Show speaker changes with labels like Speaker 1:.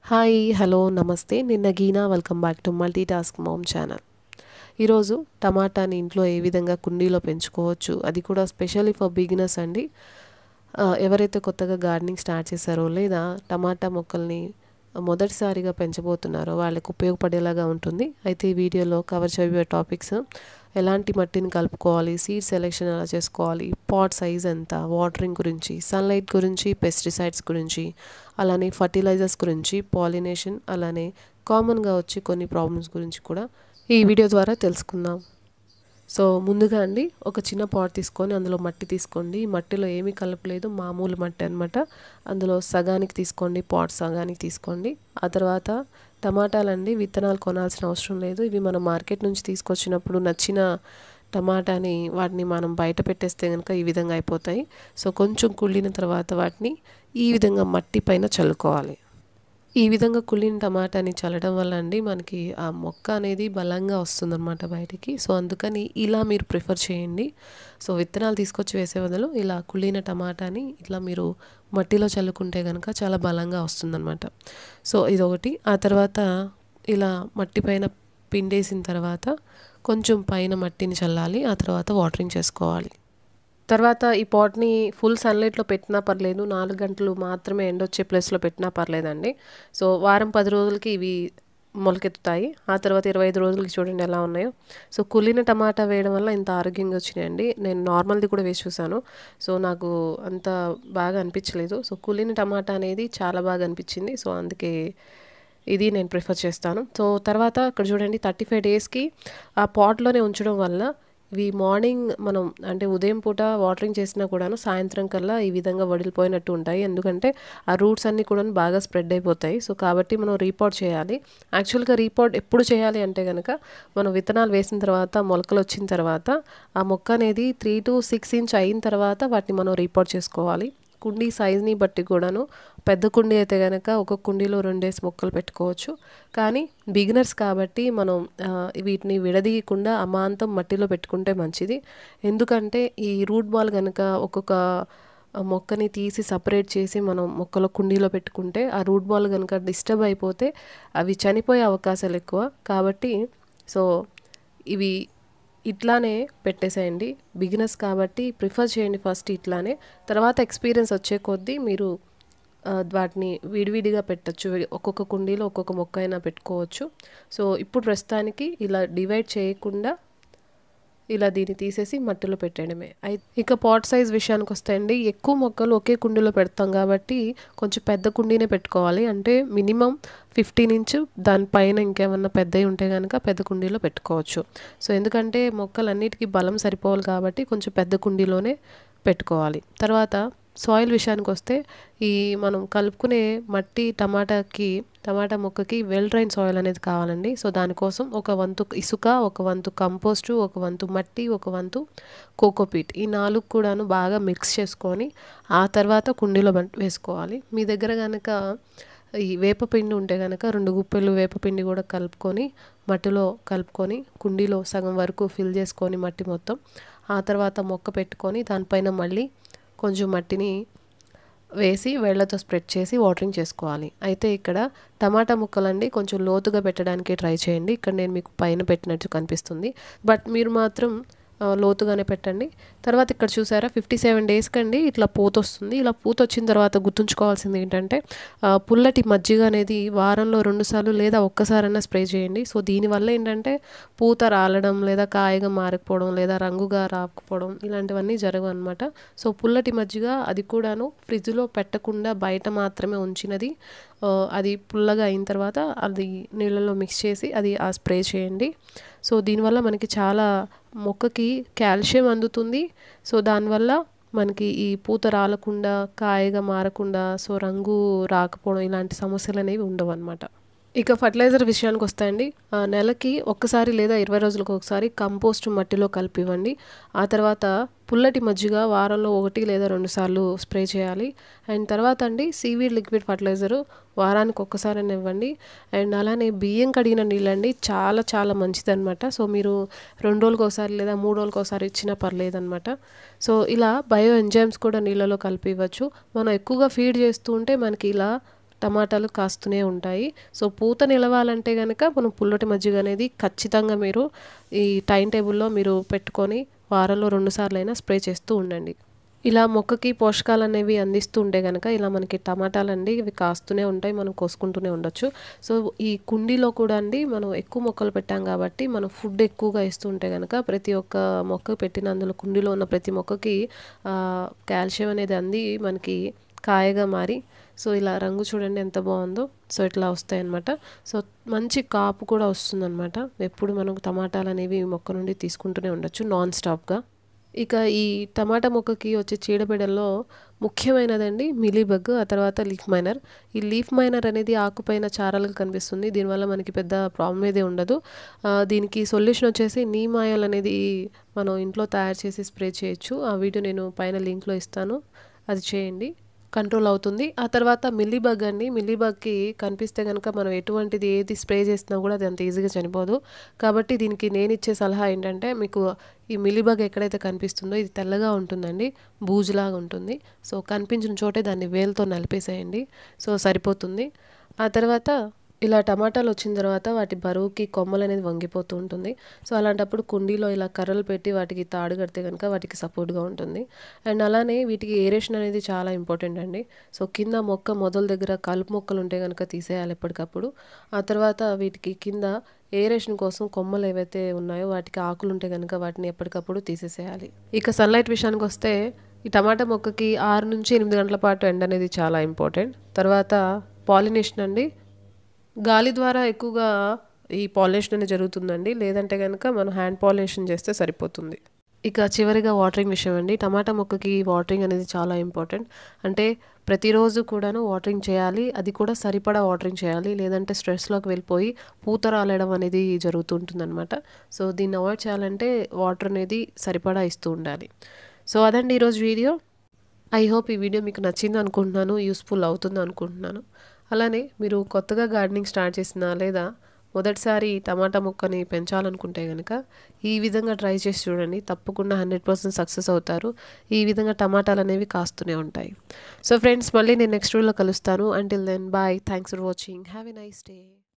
Speaker 1: hi hello నమస్తే నిన్న Geena welcome back to multi task mom channel ఈరోజు టమాటాని ఇంట్లో ఏ విధంగా కుండీలో పెంచుకోవచ్చు అది కూడా స్పెషల్లీ ఫర్ బిగినర్స్ అండి ఆ, ఎవరైతే కొత్తగా గార్డెనింగ్ స్టార్ట్ చేశారో లేదా టమాటా మొక్కల్ని మొదటిసారిగా పెంచబోతున్నారో వాళ్ళకి ఉపయోగపడేలాగా ఉంటుంది అయితే ఈ వీడియోలో కవర్ చేయబోయే టాపిక్స్ ఎలాంటి మట్టిని కలుపుకోవాలి సీడ్ సెలెక్షన్ ఎలా చేసుకోవాలి పాట్ సైజ్ ఎంత వాటరింగ్ గురించి సన్లైట్ గురించి పెస్టిసైడ్స్ గురించి అలానే ఫర్టిలైజర్స్ గురించి పాలినేషన్ అలానే కామన్గా వచ్చే కొన్ని ప్రాబ్లమ్స్ గురించి కూడా ఈ వీడియో ద్వారా తెలుసుకుందాం సో ముందుగా అండి ఒక చిన్న పాట్ తీసుకొని అందులో మట్టి తీసుకోండి ఈ మట్టిలో ఏమీ కలపలేదు మామూలు మట్టి అనమాట అందులో సగానికి తీసుకోండి పాట్ సగానికి తీసుకోండి ఆ తర్వాత టమాటాలండి విత్తనాలు కొనాల్సిన అవసరం లేదు ఇవి మనం మార్కెట్ నుంచి తీసుకొచ్చినప్పుడు నచ్చిన టమాటాని వాటిని మనం బయట పెట్టేస్తే కనుక ఈ విధంగా అయిపోతాయి సో కొంచెం కుళ్ళిన తర్వాత వాటిని ఈ విధంగా మట్టి పైన చల్లుకోవాలి ఈ విధంగా కుళ్ళిన టమాటాని చల్లడం వల్ల అండి మనకి ఆ మొక్క అనేది బలంగా వస్తుందన్నమాట బయటికి సో అందుకని ఇలా మీరు ప్రిఫర్ చేయండి సో విత్తనాలు తీసుకొచ్చి వేసే బదులు ఇలా కుళ్ళిన టమాటాని ఇట్లా మీరు మట్టిలో చల్లుకుంటే కనుక చాలా బలంగా వస్తుందన్నమాట సో ఇదొకటి ఆ తర్వాత ఇలా మట్టి పైన పిండేసిన తర్వాత కొంచెం పైన మట్టిని చల్లాలి ఆ తర్వాత వాటరింగ్ చేసుకోవాలి తర్వాత ఈ పాట్ని ఫుల్ సన్లైట్లో పెట్టినా పర్లేదు నాలుగు గంటలు మాత్రమే ఎండ వచ్చే ప్లేస్లో పెట్టినా పర్లేదండి సో వారం పది రోజులకి ఇవి మొలకెత్తుతాయి ఆ తర్వాత ఇరవై ఐదు రోజులకి చూడండి ఎలా ఉన్నాయో సో కుళ్ళిన టమాటా వేయడం వల్ల ఇంత ఆరోగ్యంగా వచ్చినాయండి నేను నార్మల్ది కూడా వేసి చూసాను సో నాకు అంత బాగా అనిపించలేదు సో కుళ్ళిన టమాటా అనేది చాలా బాగా అనిపించింది సో అందుకే ఇది నేను ప్రిఫర్ చేస్తాను సో తర్వాత ఇక్కడ చూడండి థర్టీ ఫైవ్ డేస్కి ఆ పాట్లోనే ఉంచడం వల్ల ఇవి మార్నింగ్ మనం అంటే ఉదయం పూట వాటరింగ్ చేసినా కూడాను సాయంత్రం కల్లా ఈ విధంగా వడిలిపోయినట్టు ఉంటాయి ఎందుకంటే ఆ రూట్స్ అన్నీ కూడా బాగా స్ప్రెడ్ అయిపోతాయి సో కాబట్టి మనం రీపోర్ట్ చేయాలి యాక్చువల్గా రీపోర్ట్ ఎప్పుడు చేయాలి అంటే కనుక మనం విత్తనాలు వేసిన తర్వాత మొలకలు వచ్చిన తర్వాత ఆ మొక్క అనేది త్రీ టు సిక్స్ ఇంచ్ అయిన తర్వాత వాటిని మనం రీపోర్ట్ చేసుకోవాలి కుండీ సైజ్ని బట్టి కూడాను పెద్ద కుండీ అయితే కనుక ఒక కుండీలో రెండేసి మొక్కలు పెట్టుకోవచ్చు కానీ బిగినర్స్ కాబట్టి మనం ఆ, వీటిని విడదీయకుండా అమాంతం మట్టిలో పెట్టుకుంటే మంచిది ఎందుకంటే ఈ రూట్ బాల్ కనుక ఒక్కొక్క ఆ మొక్కని తీసి సపరేట్ చేసి మనం మొక్కల కుండీలో పెట్టుకుంటే ఆ రూట్ బాల్ కనుక డిస్టర్బ్ అయిపోతే అవి చనిపోయే అవకాశాలు ఎక్కువ కాబట్టి సో ఇవి ఇట్లానే పెట్టేసేయండి బిగినర్స్ కాబట్టి ప్రిఫర్ చేయండి ఫస్ట్ ఇట్లానే తర్వాత ఎక్స్పీరియన్స్ వచ్చే కొద్దీ మీరు ఆ, వాటిని విడివిడిగా పెట్టచ్చు ఒక్కొక్క కుండీలో ఒక్కొక్క మొక్క అయినా పెట్టుకోవచ్చు సో ఇప్పుడు ప్రస్తుతానికి ఇలా డివైడ్ చేయకుండా ఇలా దీన్ని తీసేసి మట్టిలో పెట్టడమే అయి ఇక పాట్ సైజ్ విషయానికి వస్తే అండి ఎక్కువ మొక్కలు ఒకే కుండీలో పెడతాం కాబట్టి కొంచెం పెద్ద కుండీనే పెట్టుకోవాలి అంటే మినిమం ఫిఫ్టీన్ ఇంచ్ దానిపైన ఇంకేమన్నా పెద్దవి ఉంటే కనుక పెద్ద కుండీలో పెట్టుకోవచ్చు సో ఎందుకంటే మొక్కలన్నిటికీ బలం సరిపోవాలి కాబట్టి కొంచెం పెద్ద కుండీలోనే పెట్టుకోవాలి తర్వాత సాయిల్ విషయానికి వస్తే ఈ మనం కలుపుకునే మట్టి టమాటాకి టమాటా మొక్కకి వెల్ డ్రైన్ సాయిల్ అనేది కావాలండి సో దానికోసం ఒక వంతు ఇసుక ఒక వంతు కంపోస్టు ఒక వంతు మట్టి ఒక వంతు కోకోపీట్ ఈ నాలుగు కూడాను బాగా మిక్స్ చేసుకొని ఆ తర్వాత కుండీలో బం- వేసుకోవాలి మీ దగ్గర కనుక ఈ వేపపిండి ఉంటే కనుక రెండు గుప్పెలు వేపపిండి కూడా కలుపుకొని మట్టిలో కలుపుకొని కుండీలో సగం వరకు ఫిల్ చేసుకొని మట్టి మొత్తం ఆ తర్వాత మొక్క పెట్టుకొని దానిపైన మళ్ళీ కొంచెం మట్టిని వేసి వేళ్లతో స్ప్రెడ్ చేసి వాటరింగ్ చేసుకోవాలి అయితే ఇక్కడ టమాటా ముక్కలండి కొంచెం లోతుగా పెట్టడానికి ట్రై చేయండి ఇక్కడ నేను మీకు పైన పెట్టినట్టు కనిపిస్తుంది బట్ మీరు మాత్రం ఆ, లోతుగానే పెట్టండి తర్వాత ఇక్కడ చూసారా ఫిఫ్టీ సెవెన్ డేస్కి అండి ఇట్లా పూత వస్తుంది ఇలా పూత వచ్చిన తర్వాత గుర్తుంచుకోవాల్సింది ఏంటంటే ఆ, పుల్లటి మజ్జిగ అనేది వారంలో రెండు సార్లు లేదా ఒక్కసారైనా స్ప్రే చేయండి సో దీనివల్ల ఏంటంటే పూత రాలడం లేదా కాయగా మారకపోవడం లేదా రంగుగా రాకపోవడం ఇలాంటివన్నీ జరగవు అనమాట సో పుల్లటి మజ్జిగ అది కూడాను ఫ్రిడ్జ్లో పెట్టకుండా బయట మాత్రమే ఉంచినది ఆ, అది పుల్లగా అయిన తర్వాత అది నీళ్ళలో మిక్స్ చేసి అది ఆ స్ప్రే చేయండి సో దీనివల్ల మనకి చాలా మొక్కకి కాల్షియం అందుతుంది సో దానివల్ల మనకి ఈ పూత రాలకుండా కాయగా మారకుండా సో రంగు రాకపోవడం ఇలాంటి సమస్యలు అనేవి ఉండవు అనమాట ఇక ఫర్టిలైజర్ విషయానికి వస్తాయండి ఆ, నెలకి ఒక్కసారి లేదా ఇరవై రోజులకు ఒకసారి కంపోస్ట్ మట్టిలో కలిపి ఇవ్వండి ఆ తర్వాత పుల్లటి మజ్జిగ వారంలో ఒకటి లేదా రెండు సార్లు స్ప్రే చేయాలి అండ్ తర్వాత అండి సీవీడ్ లిక్విడ్ ఫర్టిలైజరు వారానికి ఒక్కసారైనా ఇవ్వండి అండ్ అలానే బియ్యం కడిగిన నీళ్ళండి చాలా చాలా మంచిదన్నమాట సో మీరు రెండు రోజులకు ఒకసారి లేదా మూడు రోజులకు ఒకసారి ఇచ్చినా పర్లేదన్నమాట సో ఇలా బయో ఎంజైమ్స్ కూడా నీళ్ళలో కలిపి ఇవ్వచ్చు మనం ఎక్కువగా ఫీడ్ చేస్తూ ఉంటే మనకి ఇలా టమాటాలు కాస్తూనే ఉంటాయి సో పూత నిలవాలంటే కనుక మనం పుల్లటి మజ్జిగ అనేది ఖచ్చితంగా మీరు ఈ టైం టేబుల్లో మీరు పెట్టుకొని వారంలో రెండు సార్లు అయినా స్ప్రే చేస్తూ ఉండండి ఇలా మొక్కకి పోషకాలు అనేవి అందిస్తూ ఉంటే కనుక ఇలా మనకి టమాటాలు అండి ఇవి కాస్తూనే ఉంటాయి మనం కోసుకుంటూనే ఉండొచ్చు సో ఈ కుండీలో కూడా అండి మనం ఎక్కువ మొక్కలు పెట్టాం కాబట్టి మనం ఫుడ్ ఎక్కువగా ఇస్తూ ఉంటే కనుక ప్రతి ఒక్క మొక్క పెట్టిన అందులో కుండీలో ఉన్న ప్రతి మొక్కకి కాల్షియం అనేది అంది మనకి కాయగా మారి సో ఇలా రంగు చూడండి ఎంత బాగుందో సో ఇట్లా వస్తాయి అనమాట సో మంచి కాపు కూడా వస్తుందన్నమాట ఎప్పుడు మనం టమాటాలు అనేవి మొక్క నుండి తీసుకుంటూనే ఉండొచ్చు నాన్ స్టాప్గా ఇక ఈ టమాటా మొక్కకి వచ్చే చీడపీడల్లో ముఖ్యమైనదండి మిలీబగ్ ఆ తర్వాత లీఫ్ మైనర్ ఈ లీఫ్ మైనర్ అనేది ఆకుపైన చారాలుగా కనిపిస్తుంది దీనివల్ల మనకి పెద్ద ప్రాబ్లం ఏదే ఉండదు దీనికి సొల్యూషన్ వచ్చేసి నీమ్ ఆయిల్ అనేది మనం ఇంట్లో తయారు చేసి స్ప్రే చేయొచ్చు ఆ వీడియో నేను పైన లింక్లో ఇస్తాను అది చేయండి కంట్రోల్ అవుతుంది ఆ తర్వాత మిల్లీబగ్ అండి మిల్లీబగ్కి కనిపిస్తే కనుక మనం ఎటువంటిది ఏది స్ప్రే చేసినా కూడా అది అంత ఈజీగా చనిపోదు కాబట్టి దీనికి నేను ఇచ్చే సలహా ఏంటంటే మీకు ఈ మిల్లీబగ్ ఎక్కడైతే కనిపిస్తుందో ఇది తెల్లగా ఉంటుందండి బూజులాగా ఉంటుంది సో కనిపించిన చోటే దాన్ని వేలుతో నలిపేసేయండి సో సరిపోతుంది ఆ తర్వాత ఇలా టమాటాలు వచ్చిన తర్వాత వాటి బరువుకి కొమ్మలు అనేది వంగిపోతూ ఉంటుంది సో అలాంటప్పుడు కుండీలో ఇలా కర్రలు పెట్టి వాటికి తాడు కడితే కనుక వాటికి సపోర్ట్గా ఉంటుంది అండ్ అలానే వీటికి ఏరేషన్ అనేది చాలా ఇంపార్టెంట్ అండి సో కింద మొక్క మొదల దగ్గర కలుపు మొక్కలు ఉంటే కనుక తీసేయాలి ఎప్పటికప్పుడు ఆ తర్వాత వీటికి కింద ఏరేషన్ కోసం కొమ్మలు ఏవైతే ఉన్నాయో వాటికి ఆకులు ఉంటే కనుక వాటిని ఎప్పటికప్పుడు తీసేసేయాలి ఇక సన్లైట్ విషయానికి వస్తే ఈ టమాటా మొక్కకి ఆరు నుంచి ఎనిమిది గంటల పాటు ఎండ అనేది చాలా ఇంపార్టెంట్ తర్వాత పాలినేషన్ అండి గాలి ద్వారా ఎక్కువగా ఈ పాలినేషన్ అనేది జరుగుతుందండి లేదంటే కనుక మనం హ్యాండ్ పాలినేషన్ చేస్తే సరిపోతుంది ఇక చివరిగా వాటరింగ్ విషయం అండి టమాటా మొక్కకి వాటరింగ్ అనేది చాలా ఇంపార్టెంట్ అంటే ప్రతిరోజు కూడాను వాటరింగ్ చేయాలి అది కూడా సరిపడా వాటరింగ్ చేయాలి లేదంటే స్ట్రెస్లోకి వెళ్ళిపోయి పూత రాలడం అనేది జరుగుతుంటుందన్నమాట సో దీన్ని అవాయిడ్ చేయాలంటే వాటర్ అనేది సరిపడా ఇస్తూ ఉండాలి సో అదండి ఈరోజు వీడియో ఐ హోప్ ఈ వీడియో మీకు నచ్చింది అనుకుంటున్నాను యూస్ఫుల్ అవుతుంది అనుకుంటున్నాను అలానే మీరు కొత్తగా గార్డెనింగ్ స్టార్ట్ చేసినా లేదా మొదటిసారి టమాటా మొక్కని పెంచాలనుకుంటే కనుక ఈ విధంగా ట్రై చేసి చూడండి తప్పకుండా హండ్రెడ్ పర్సెంట్ సక్సెస్ అవుతారు ఈ విధంగా టమాటాలు అనేవి కాస్తూనే ఉంటాయి సో ఫ్రెండ్స్ మళ్ళీ నేను నెక్స్ట్ వీడియోలో కలుస్తాను until then bye thanks for watching have a nice day